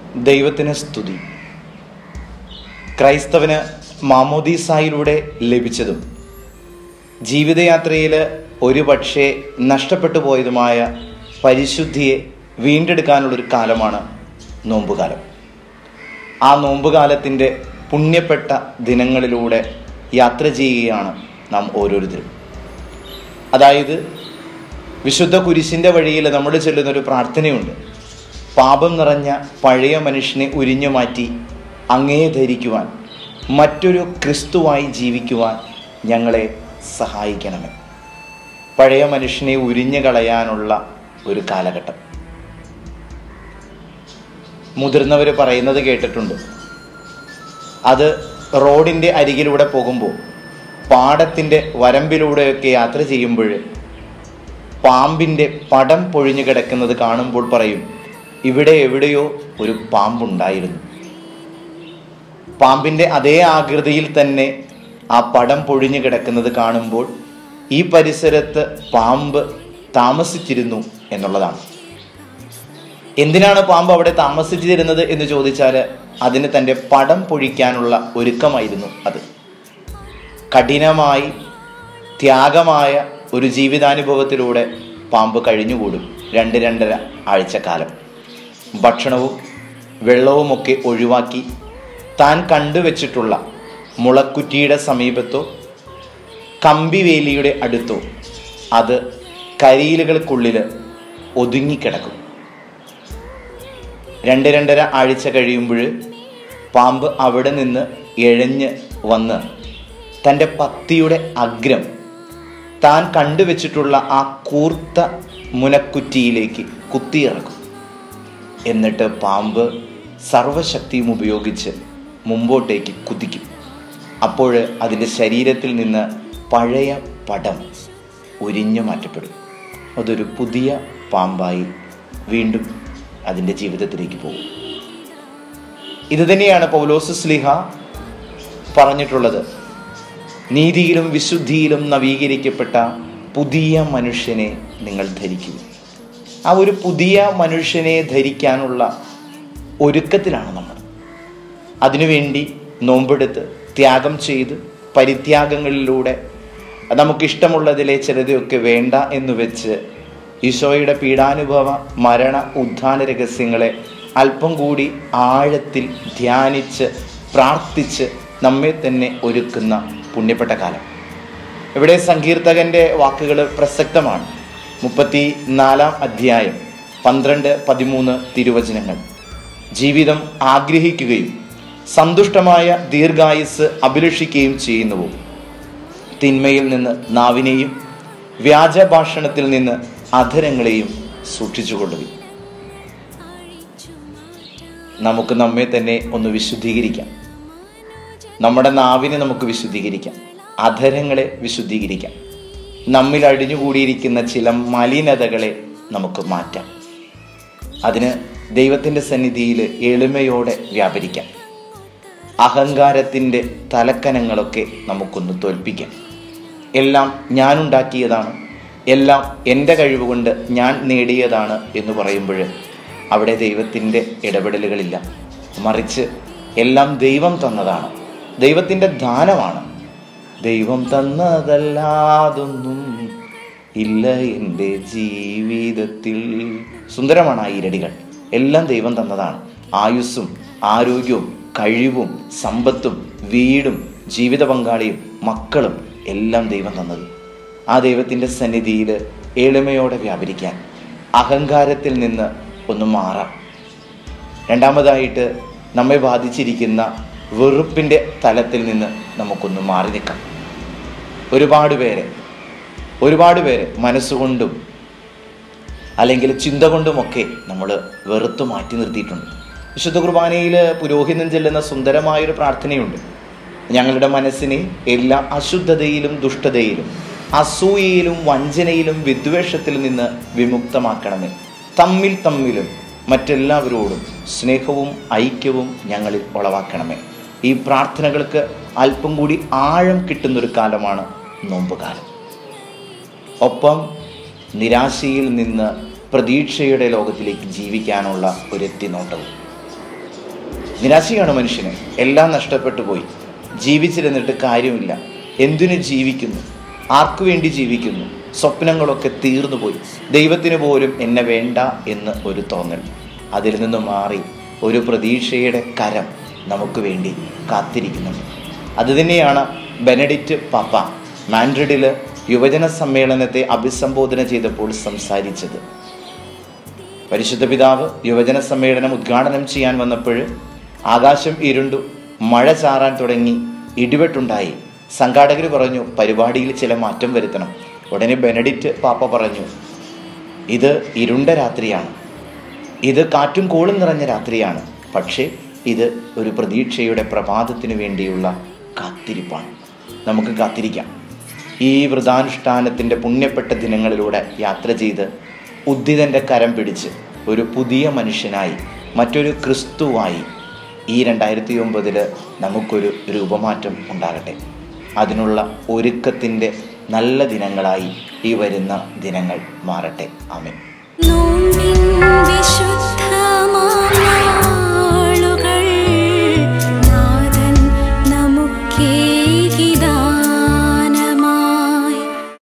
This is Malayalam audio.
ദൈവത്തിന് സ്തുതി ക്രൈസ്തവന് മാമോദീസായിലൂടെ ലഭിച്ചതും ജീവിതയാത്രയിൽ ഒരു പക്ഷേ നഷ്ടപ്പെട്ടു പോയതുമായ പരിശുദ്ധിയെ വീണ്ടെടുക്കാനുള്ളൊരു കാലമാണ് നോമ്പുകാലം ആ നോമ്പുകാലത്തിൻ്റെ പുണ്യപ്പെട്ട ദിനങ്ങളിലൂടെ യാത്ര ചെയ്യുകയാണ് നാം ഓരോരുത്തരും അതായത് വിശുദ്ധ കുരിശിൻ്റെ വഴിയിൽ നമ്മൾ ചൊല്ലുന്നൊരു പ്രാർത്ഥനയുണ്ട് പാപം നിറഞ്ഞ പഴയ മനുഷ്യനെ ഉരിഞ്ഞു മാറ്റി അങ്ങേ ധരിക്കുവാൻ മറ്റൊരു ക്രിസ്തുവായി ജീവിക്കുവാൻ ഞങ്ങളെ സഹായിക്കണമേ പഴയ മനുഷ്യനെ ഉരിഞ്ഞു കളയാനുള്ള ഒരു കാലഘട്ടം മുതിർന്നവർ പറയുന്നത് കേട്ടിട്ടുണ്ട് അത് റോഡിൻ്റെ അരികിലൂടെ പോകുമ്പോൾ പാടത്തിൻ്റെ വരമ്പിലൂടെയൊക്കെ യാത്ര ചെയ്യുമ്പോൾ പാമ്പിൻ്റെ പടം പൊഴിഞ്ഞു കിടക്കുന്നത് കാണുമ്പോൾ പറയും ഇവിടെ എവിടെയോ ഒരു പാമ്പുണ്ടായിരുന്നു പാമ്പിൻ്റെ അതേ ആകൃതിയിൽ തന്നെ ആ പടം പൊഴിഞ്ഞു കിടക്കുന്നത് കാണുമ്പോൾ ഈ പരിസരത്ത് പാമ്പ് താമസിച്ചിരുന്നു എന്നുള്ളതാണ് എന്തിനാണ് പാമ്പ് അവിടെ താമസിച്ചിരുന്നത് എന്ന് ചോദിച്ചാൽ അതിന് തൻ്റെ പടം പൊഴിക്കാനുള്ള ഒരുക്കമായിരുന്നു അത് കഠിനമായി ത്യാഗമായ ഒരു ജീവിതാനുഭവത്തിലൂടെ പാമ്പ് കഴിഞ്ഞുകൂടും രണ്ട് രണ്ടര ആഴ്ചക്കാലം ഭക്ഷണവും വെള്ളവുമൊക്കെ ഒഴിവാക്കി താൻ കണ്ടുവച്ചിട്ടുള്ള മുളക്കുറ്റിയുടെ സമീപത്തോ കമ്പിവേലിയുടെ അടുത്തോ അത് കരിയിലുകൾക്കുള്ളിൽ ഒതുങ്ങിക്കിടക്കും രണ്ട് രണ്ടര ആഴ്ച കഴിയുമ്പോൾ പാമ്പ് അവിടെ നിന്ന് എഴഞ്ഞ് വന്ന് തൻ്റെ പത്തിയുടെ അഗ്രം താൻ കണ്ടുവച്ചിട്ടുള്ള ആ കൂർത്ത മുനക്കുറ്റിയിലേക്ക് കുത്തിയിറക്കും എന്നിട്ട് പാമ്പ് സർവശക്തിയും ഉപയോഗിച്ച് മുമ്പോട്ടേക്ക് കുതിക്കും അപ്പോൾ അതിൻ്റെ ശരീരത്തിൽ നിന്ന് പഴയ പടം ഉരിഞ്ഞു മാറ്റപ്പെടും അതൊരു പുതിയ പാമ്പായി വീണ്ടും അതിൻ്റെ ജീവിതത്തിലേക്ക് പോകും ഇത് തന്നെയാണ് പൗലോസ് സ്ലിഹ പറഞ്ഞിട്ടുള്ളത് നീതിയിലും വിശുദ്ധിയിലും നവീകരിക്കപ്പെട്ട പുതിയ മനുഷ്യനെ നിങ്ങൾ ധരിക്കുക ആ ഒരു പുതിയ മനുഷ്യനെ ധരിക്കാനുള്ള ഒരുക്കത്തിലാണ് നമ്മൾ അതിനുവേണ്ടി നോമ്പെടുത്ത് ത്യാഗം ചെയ്ത് പരിത്യാഗങ്ങളിലൂടെ നമുക്കിഷ്ടമുള്ളതിലെ ചിലതൊക്കെ വേണ്ട എന്ന് വെച്ച് ഈശോയുടെ പീഡാനുഭവ മരണ ഉദ്ധാന രഹസ്യങ്ങളെ അല്പം കൂടി ആഴത്തിൽ ധ്യാനിച്ച് പ്രാർത്ഥിച്ച് നമ്മെ തന്നെ ഒരുക്കുന്ന പുണ്യപ്പെട്ട കാലം ഇവിടെ സങ്കീർത്തകന്റെ വാക്കുകൾ പ്രസക്തമാണ് മുപ്പത്തി നാലാം അധ്യായം പന്ത്രണ്ട് പതിമൂന്ന് തിരുവചനങ്ങൾ ജീവിതം ആഗ്രഹിക്കുകയും സന്തുഷ്ടമായ ദീർഘായുസ് അഭിലഷിക്കുകയും ചെയ്യുന്നുവോ തിന്മയിൽ നിന്ന് നാവിനെയും വ്യാജഭാഷണത്തിൽ നിന്ന് അധരങ്ങളെയും സൂക്ഷിച്ചുകൊള്ളുകയും നമുക്ക് നമ്മെ തന്നെ ഒന്ന് വിശുദ്ധീകരിക്കാം നമ്മുടെ നാവിനെ നമുക്ക് വിശുദ്ധീകരിക്കാം അധരങ്ങളെ വിശുദ്ധീകരിക്കാം നമ്മിൽ അടിഞ്ഞുകൂടിയിരിക്കുന്ന ചില മലിനതകളെ നമുക്ക് മാറ്റാം അതിന് ദൈവത്തിൻ്റെ സന്നിധിയിൽ എളിമയോടെ വ്യാപരിക്കാം അഹങ്കാരത്തിൻ്റെ തലക്കനങ്ങളൊക്കെ നമുക്കൊന്ന് തോൽപ്പിക്കാം എല്ലാം ഞാനുണ്ടാക്കിയതാണ് എല്ലാം എൻ്റെ കഴിവ് കൊണ്ട് ഞാൻ നേടിയതാണ് എന്ന് പറയുമ്പോൾ അവിടെ ദൈവത്തിൻ്റെ ഇടപെടലുകളില്ല മറിച്ച് എല്ലാം ദൈവം തന്നതാണ് ദൈവത്തിൻ്റെ ദാനമാണ് ദൈവം തന്നതല്ലാതൊന്നും ഇല്ല എൻ്റെ ജീവിതത്തിൽ സുന്ദരമാണ് ആ ഈരടികൾ എല്ലാം ദൈവം തന്നതാണ് ആയുസ്സും ആരോഗ്യവും കഴിവും സമ്പത്തും വീടും ജീവിത പങ്കാളിയും മക്കളും എല്ലാം ദൈവം തന്നത് ആ ദൈവത്തിൻ്റെ സന്നിധിയിൽ എളിമയോടെ വ്യാപരിക്കാൻ അഹങ്കാരത്തിൽ നിന്ന് ഒന്ന് മാറാം രണ്ടാമതായിട്ട് നമ്മെ ബാധിച്ചിരിക്കുന്ന വെറുപ്പിൻ്റെ തലത്തിൽ നിന്ന് നമുക്കൊന്ന് മാറി നിൽക്കാം ഒരുപാട് പേരെ ഒരുപാട് പേരെ മനസ്സുകൊണ്ടും അല്ലെങ്കിൽ ചിന്ത കൊണ്ടുമൊക്കെ നമ്മൾ വെറുത്തു മാറ്റി നിർത്തിയിട്ടുണ്ട് വിശുദ്ധ കുർബാനയിൽ പുരോഹിതൻ ചെല്ലുന്ന സുന്ദരമായൊരു പ്രാർത്ഥനയുണ്ട് ഞങ്ങളുടെ മനസ്സിനെ എല്ലാ അശുദ്ധതയിലും ദുഷ്ടതയിലും അസൂയയിലും വഞ്ചനയിലും വിദ്വേഷത്തിൽ നിന്ന് വിമുക്തമാക്കണമേ തമ്മിൽ തമ്മിലും മറ്റെല്ലാവരോടും സ്നേഹവും ഐക്യവും ഞങ്ങളിൽ ഉളവാക്കണമേ ഈ പ്രാർത്ഥനകൾക്ക് അല്പം കൂടി ആഴം കിട്ടുന്നൊരു കാലമാണ് നോമ്പുകാലം ഒപ്പം നിരാശയിൽ നിന്ന് പ്രതീക്ഷയുടെ ലോകത്തിലേക്ക് ജീവിക്കാനുള്ള ഒരു എത്തിനോട്ടവും നിരാശയാണ് മനുഷ്യന് എല്ലാം നഷ്ടപ്പെട്ടു പോയി ജീവിച്ചിരുന്നിട്ട് കാര്യമില്ല എന്തിനു ജീവിക്കുന്നു ആർക്കു വേണ്ടി ജീവിക്കുന്നു സ്വപ്നങ്ങളൊക്കെ തീർന്നു പോയി ദൈവത്തിന് പോലും എന്നെ വേണ്ട എന്ന് ഒരു തോന്നൽ അതിൽ നിന്ന് മാറി ഒരു പ്രതീക്ഷയുടെ കരം നമുക്ക് വേണ്ടി കാത്തിരിക്കുന്നുണ്ട് അതുതന്നെയാണ് ബെനഡിക്റ്റ് പാപ്പ മാൻഡ്രിഡിൽ യുവജന സമ്മേളനത്തെ അഭിസംബോധന ചെയ്തപ്പോൾ സംസാരിച്ചത് പരിശുദ്ധ പിതാവ് യുവജന സമ്മേളനം ഉദ്ഘാടനം ചെയ്യാൻ വന്നപ്പോൾ ആകാശം ഇരുണ്ടു മഴ ചാറാൻ തുടങ്ങി ഇടിവെട്ടുണ്ടായി സംഘാടകർ പറഞ്ഞു പരിപാടിയിൽ ചില മാറ്റം വരുത്തണം ഉടനെ ബെനഡിക്റ്റ് പാപ്പ പറഞ്ഞു ഇത് ഇരുണ്ട രാത്രിയാണ് ഇത് കാറ്റും കോളും നിറഞ്ഞ രാത്രിയാണ് പക്ഷേ ഇത് ഒരു പ്രതീക്ഷയുടെ പ്രഭാതത്തിന് വേണ്ടിയുള്ള കാത്തിരിപ്പാണ് നമുക്ക് കാത്തിരിക്കാം ഈ വ്രതാനുഷ്ഠാനത്തിൻ്റെ പുണ്യപ്പെട്ട ദിനങ്ങളിലൂടെ യാത്ര ചെയ്ത് ഉദ്ധിതൻ്റെ കരം പിടിച്ച് ഒരു പുതിയ മനുഷ്യനായി മറ്റൊരു ക്രിസ്തുവായി ഈ രണ്ടായിരത്തി ഒമ്പതിൽ നമുക്കൊരു രൂപമാറ്റം ഉണ്ടാകട്ടെ അതിനുള്ള ഒരുക്കത്തിൻ്റെ നല്ല ദിനങ്ങളായി ഈ വരുന്ന ദിനങ്ങൾ മാറട്ടെ ആമേൻ നോമ്പിൻ വിശുദ്ധ